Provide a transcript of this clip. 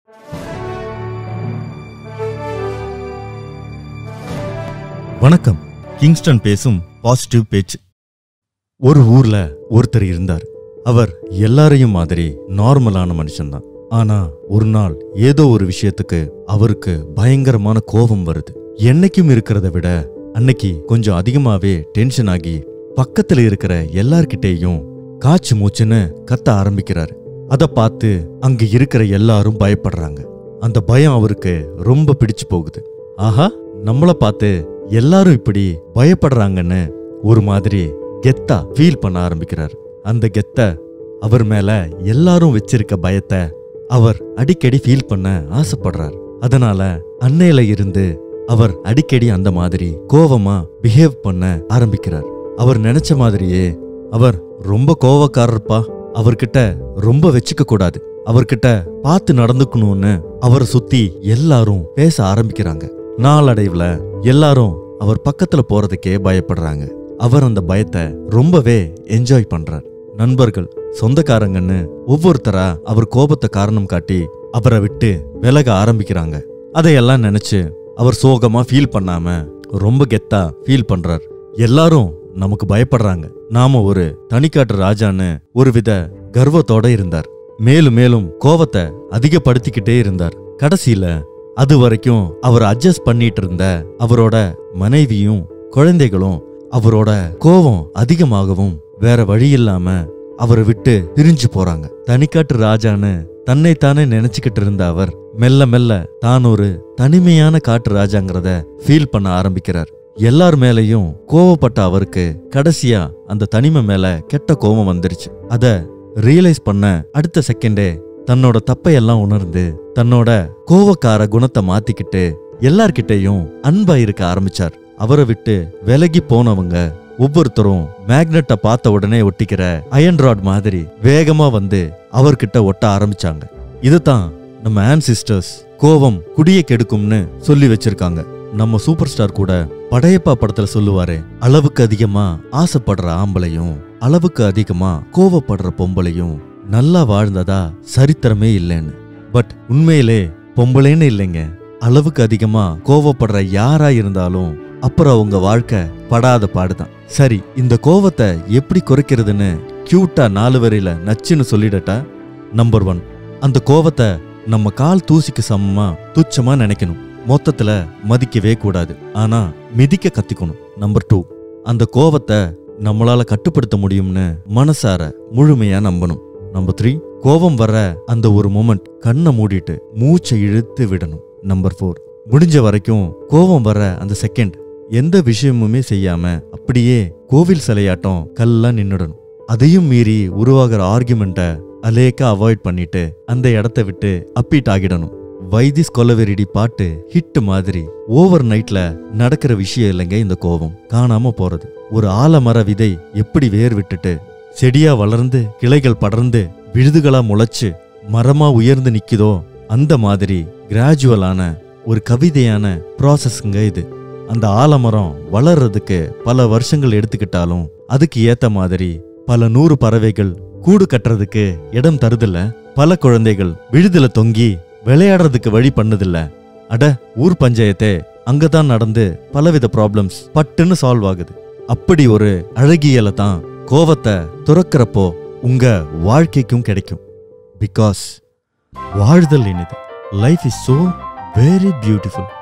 வணக்கம் கிங்ஸ்டன் பேசும் பாசிட்டிவ் பேச்சு ஒரு ஊர்ல ஒருத்தர் இருந்தார் அவர் எல்லாரையும் மாதிரி நார்மலான மனுஷன்தான் ஆனா ஒரு நாள் ஏதோ ஒரு விஷயத்துக்கு அவருக்கு பயங்கரமான கோபம் வருது என்னைக்கும் இருக்கிறத விட அன்னைக்கு கொஞ்சம் அதிகமாவே டென்ஷன் ஆகி பக்கத்துல இருக்கிற எல்லார்கிட்டேயும் காச்சு மூச்சுன்னு கத்த ஆரம்பிக்கிறாரு அத பார்த்து அங்க இருக்கிற எல்லாரும் பயப்படுறாங்க அந்த பயம் அவருக்கு ரொம்ப பிடிச்சு போகுது ஆஹா நம்மள பார்த்து எல்லாரும் இப்படி பயப்படுறாங்கன்னு ஒரு மாதிரி கெத்தா ஃபீல் பண்ண ஆரம்பிக்கிறார் அந்த கெத்த அவர் மேல எல்லாரும் வச்சிருக்க பயத்தை அவர் அடிக்கடி ஃபீல் பண்ண ஆசைப்படுறார் அதனால அன்னையில இருந்து அவர் அடிக்கடி அந்த மாதிரி கோவமா பிஹேவ் பண்ண ஆரம்பிக்கிறார் அவர் நினைச்ச மாதிரியே அவர் ரொம்ப கோவக்காரர்ப்பா அவர்கிட்ட ரொம்ப வச்சுக்க கூடாது அவர்கிட்ட பார்த்து நடந்துக்கணும்னு அவரை சுத்தி எல்லாரும் பேச ஆரம்பிக்கிறாங்க நாளடைவுல எல்லாரும் அவர் பக்கத்துல போறதுக்கே பயப்படுறாங்க அவர் அந்த பயத்தை ரொம்பவே என்ஜாய் பண்றார் நண்பர்கள் சொந்தக்காரங்கன்னு ஒவ்வொருத்தரா அவர் கோபத்தை காரணம் காட்டி அவரை விட்டு விலக ஆரம்பிக்கிறாங்க அதையெல்லாம் நினைச்சு அவர் சோகமா ஃபீல் பண்ணாம ரொம்ப கெத்தா ஃபீல் பண்றார் எல்லாரும் நமக்கு பயப்படுறாங்க நாம ஒரு தனிக்காட்டு ராஜான்னு ஒருவித கர்வத்தோட இருந்தார் மேலும் மேலும் கோவத்தை அதிகப்படுத்திக்கிட்டே இருந்தார் கடைசியில அது வரைக்கும் அவர் அட்ஜஸ்ட் பண்ணிட்டு இருந்த அவரோட மனைவியும் குழந்தைகளும் அவரோட கோவம் அதிகமாகவும் வேற வழி இல்லாம அவரை விட்டு பிரிஞ்சு போறாங்க தனிக்காட்டு ராஜான்னு தன்னைத்தானே நினைச்சுக்கிட்டு இருந்த அவர் மெல்ல மெல்ல தான் ஒரு தனிமையான காட்டு ராஜாங்கிறத ஃபீல் பண்ண ஆரம்பிக்கிறார் எல்லார் மேலயும் கோவப்பட்ட அவருக்கு கடைசியா அந்த தனிமை மேல கெட்ட கோபம் வந்துருச்சு அத ரியலைஸ் பண்ண அடுத்த செகண்டே தன்னோட தப்பையெல்லாம் உணர்ந்து தன்னோட கோவக்கார குணத்தை மாத்திக்கிட்டு எல்லார்கிட்டயும் அன்பா இருக்க ஆரம்பிச்சார் அவரை விட்டு விலகி போனவங்க ஒவ்வொருத்தரும் மேக்னெட்டை பார்த்த உடனே ஒட்டிக்கிற அயன் ராட் மாதிரி வேகமா வந்து அவர்கிட்ட ஒட்ட ஆரம்பிச்சாங்க இதுதான் நம்ம ஆன்சிஸ்டர்ஸ் கோவம் குடியை கெடுக்கும்னு சொல்லி வச்சிருக்காங்க நம்ம சூப்பர் ஸ்டார் கூட படையப்பா படத்துல சொல்லுவாரே அளவுக்கு அதிகமா ஆசைப்படுற ஆம்பளையும் அளவுக்கு அதிகமா கோவப்படுற பொம்பளையும் நல்லா வாழ்ந்ததா சரித்திரமே இல்லைன்னு பட் உண்மையிலே பொம்பளைன்னு இல்லைங்க அளவுக்கு அதிகமா கோவப்படுற யாரா இருந்தாலும் அப்புறம் அவங்க வாழ்க்கை படாத பாடுதான் சரி இந்த கோவத்தை எப்படி குறைக்கிறதுன்னு கியூட்டா நாலு வரையில நச்சுன்னு சொல்லிடட்டா நம்பர் ஒன் அந்த கோவத்தை நம்ம கால் தூசிக்கு சமமா துச்சமா நினைக்கணும் மொத்தத்துல மதிக்கவே கூடாது ஆனா மிதிக்க கத்திக்கணும் நம்பர் டூ அந்த கோவத்தை நம்மளால கட்டுப்படுத்த முடியும்னு மனசார முழுமையா நம்பணும் நம்பர் த்ரீ கோபம் வர அந்த ஒரு மொமெண்ட் கண்ணை மூடிட்டு மூச்சை இழுத்து விடணும் நம்பர் ஃபோர் முடிஞ்ச வரைக்கும் கோபம் வர அந்த செகண்ட் எந்த விஷயமுமே செய்யாம அப்படியே கோவில் சிலையாட்டம் கல்லா நின்னுடணும் அதையும் மீறி உருவாகிற ஆர்குமெண்ட்டை அலேக்கா அவாய்ட் பண்ணிட்டு அந்த இடத்த விட்டு அப்பீட் ஆகிடணும் வைதிஸ் கொலவெரிடி பாட்டு ஹிட் மாதிரி ஓவர் நைட்ல நடக்கிற விஷயம் இல்லைங்க இந்த கோபம் காணாம போறது ஒரு ஆலமர விதை எப்படி வேர் விட்டுட்டு செடியா வளர்ந்து கிளைகள் படர்ந்து விழுதுகளா முளைச்சு மரமா உயர்ந்து நிக்குதோ அந்த மாதிரி கிராஜுவலான ஒரு கவிதையான ப்ராசஸ்ங்க இது அந்த ஆலமரம் வளர்றதுக்கு பல வருஷங்கள் எடுத்துக்கிட்டாலும் அதுக்கு ஏத்த மாதிரி பல நூறு பறவைகள் கூடு கட்டுறதுக்கு இடம் தருதில்ல பல குழந்தைகள் விழுதுல தொங்கி விளையாடுறதுக்கு வழி பண்ணுதில்ல அட ஊர் பஞ்சாயத்தே அங்கதான் நடந்து பலவித ப்ராப்ளம்ஸ் பட்டுன்னு சால்வ் ஆகுது அப்படி ஒரு அழகியலை தான் கோவத்தை துறக்கிறப்போ உங்க வாழ்க்கைக்கும் கிடைக்கும் பிகாஸ் வாழ்தல் இனிது life is so very beautiful